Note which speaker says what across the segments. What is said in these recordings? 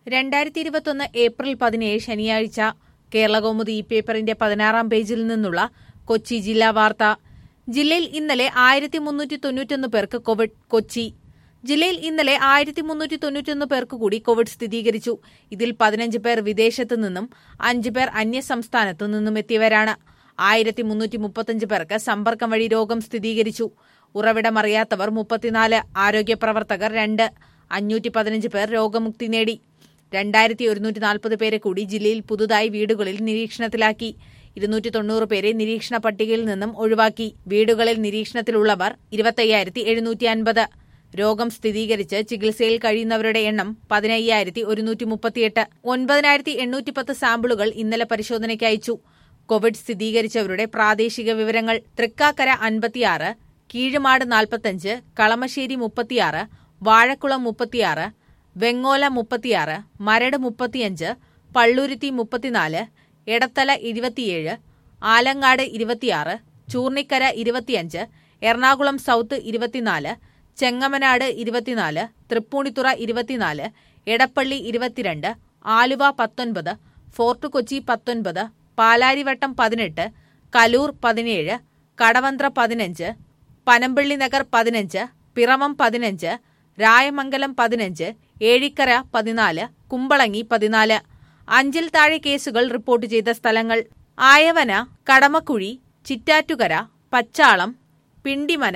Speaker 1: രണ്ടായിരത്തി ഇരുപത്തൊന്ന് ഏപ്രിൽ പതിനേഴ് ശനിയാഴ്ച കേരളകൗമുദി ഈ പേപ്പറിന്റെ പതിനാറാം പേജിൽ നിന്നുള്ള കൊച്ചി ജില്ലാ വാർത്ത ജില്ലയിൽ ഇന്നലെ ആയിരത്തി മുന്നൂറ്റി തൊണ്ണൂറ്റൊന്ന് പേർക്ക് കോവിഡ് കൊച്ചി ജില്ലയിൽ ഇന്നലെ ആയിരത്തി മുന്നൂറ്റി തൊണ്ണൂറ്റൊന്ന് പേർക്ക് കൂടി കോവിഡ് സ്ഥിരീകരിച്ചു ഇതിൽ പതിനഞ്ച് പേർ വിദേശത്തു നിന്നും അഞ്ച് പേർ അന്യസംസ്ഥാനത്തു നിന്നും എത്തിയവരാണ് ആയിരത്തി മുന്നൂറ്റി മുപ്പത്തഞ്ച് പേർക്ക് സമ്പർക്കം വഴി രോഗം സ്ഥിരീകരിച്ചു ഉറവിടമറിയാത്തവർ മുപ്പത്തിനാല് ആരോഗ്യ പ്രവർത്തകർ രണ്ട് അഞ്ഞൂറ്റി പതിനഞ്ച് പേർ രോഗമുക്തി നേടി രണ്ടായിരത്തി ഒരുന്നൂറ്റി നാൽപ്പത് പേരെ കൂടി ജില്ലയിൽ പുതുതായി വീടുകളിൽ നിരീക്ഷണത്തിലാക്കി ഇരുന്നൂറ്റി തൊണ്ണൂറ് പേരെ നിരീക്ഷണ പട്ടികയിൽ നിന്നും ഒഴിവാക്കി വീടുകളിൽ നിരീക്ഷണത്തിലുള്ളവർ ഇരുപത്തയ്യായിരത്തി എഴുന്നൂറ്റി അൻപത് രോഗം സ്ഥിരീകരിച്ച് ചികിത്സയിൽ കഴിയുന്നവരുടെ എണ്ണം പതിനയ്യായിരത്തി ഒരുന്നൂറ്റി മുപ്പത്തിയെട്ട് ഒൻപതിനായിരത്തി എണ്ണൂറ്റി പത്ത് സാമ്പിളുകൾ ഇന്നലെ പരിശോധനയ്ക്ക് അയച്ചു കോവിഡ് സ്ഥിരീകരിച്ചവരുടെ പ്രാദേശിക വിവരങ്ങൾ തൃക്കാക്കര അൻപത്തിയാറ് കീഴുമാട് നാൽപ്പത്തഞ്ച് കളമശ്ശേരി മുപ്പത്തിയാറ് വാഴക്കുളം മുപ്പത്തിയാറ് വെങ്ങോല മുപ്പത്തിയാറ് മരട് മുപ്പത്തിയഞ്ച് പള്ളുരുത്തി മുപ്പത്തിനാല് എടത്തല ഇരുപത്തിയേഴ് ആലങ്ങാട് ഇരുപത്തിയാറ് ചൂർണിക്കര ഇരുപത്തിയഞ്ച് എറണാകുളം സൗത്ത് ഇരുപത്തിനാല് ചെങ്ങമനാട് ഇരുപത്തിനാല് തൃപ്പൂണിത്തുറ ഇരുപത്തിനാല് എടപ്പള്ളി ഇരുപത്തിരണ്ട് ആലുവ പത്തൊൻപത് ഫോർട്ട് കൊച്ചി പത്തൊൻപത് പാലാരിവട്ടം പതിനെട്ട് കലൂർ പതിനേഴ് കടവന്ത്ര പതിനഞ്ച് പനമ്പള്ളി നഗർ പതിനഞ്ച് പിറവം പതിനഞ്ച് രായമംഗലം പതിനഞ്ച് ഏഴിക്കര പതിനാല് കുമ്പളങ്ങി പതിനാല് അഞ്ചിൽ താഴെ കേസുകൾ റിപ്പോർട്ട് ചെയ്ത സ്ഥലങ്ങൾ ആയവന കടമക്കുഴി ചിറ്റാറ്റുകര പച്ചാളം പിണ്ടിമന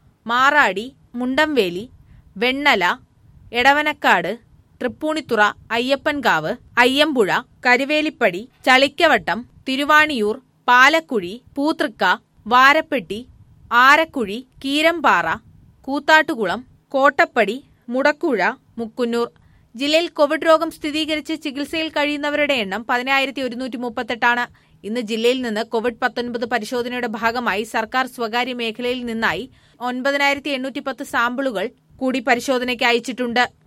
Speaker 1: മാറാടി മുണ്ടംവേലി വെണ്ണല എടവനക്കാട് തൃപ്പൂണിത്തുറ അയ്യപ്പൻകാവ് അയ്യമ്പുഴ കരുവേലിപ്പടി ചളിക്കവട്ടം തിരുവാണിയൂർ പാലക്കുഴി പൂതൃക്ക വാരപ്പെട്ടി ആരക്കുഴി കീരമ്പാറ കൂത്താട്ടുകുളം കോട്ടപ്പടി മുടക്കുഴ മുക്കുന്നൂർ ജില്ലയിൽ കോവിഡ് രോഗം സ്ഥിരീകരിച്ച് ചികിത്സയിൽ കഴിയുന്നവരുടെ എണ്ണം പതിനായിരത്തി ഒരുന്നൂറ്റി മുപ്പത്തെട്ടാണ് ഇന്ന് ജില്ലയിൽ നിന്ന് കോവിഡ് പത്തൊൻപത് പരിശോധനയുടെ ഭാഗമായി സർക്കാർ സ്വകാര്യ മേഖലയിൽ നിന്നായി ഒൻപതിനായിരത്തി എണ്ണൂറ്റി പത്ത് സാമ്പിളുകൾ കൂടി പരിശോധനയ്ക്ക് അയച്ചിട്ടുണ്ട്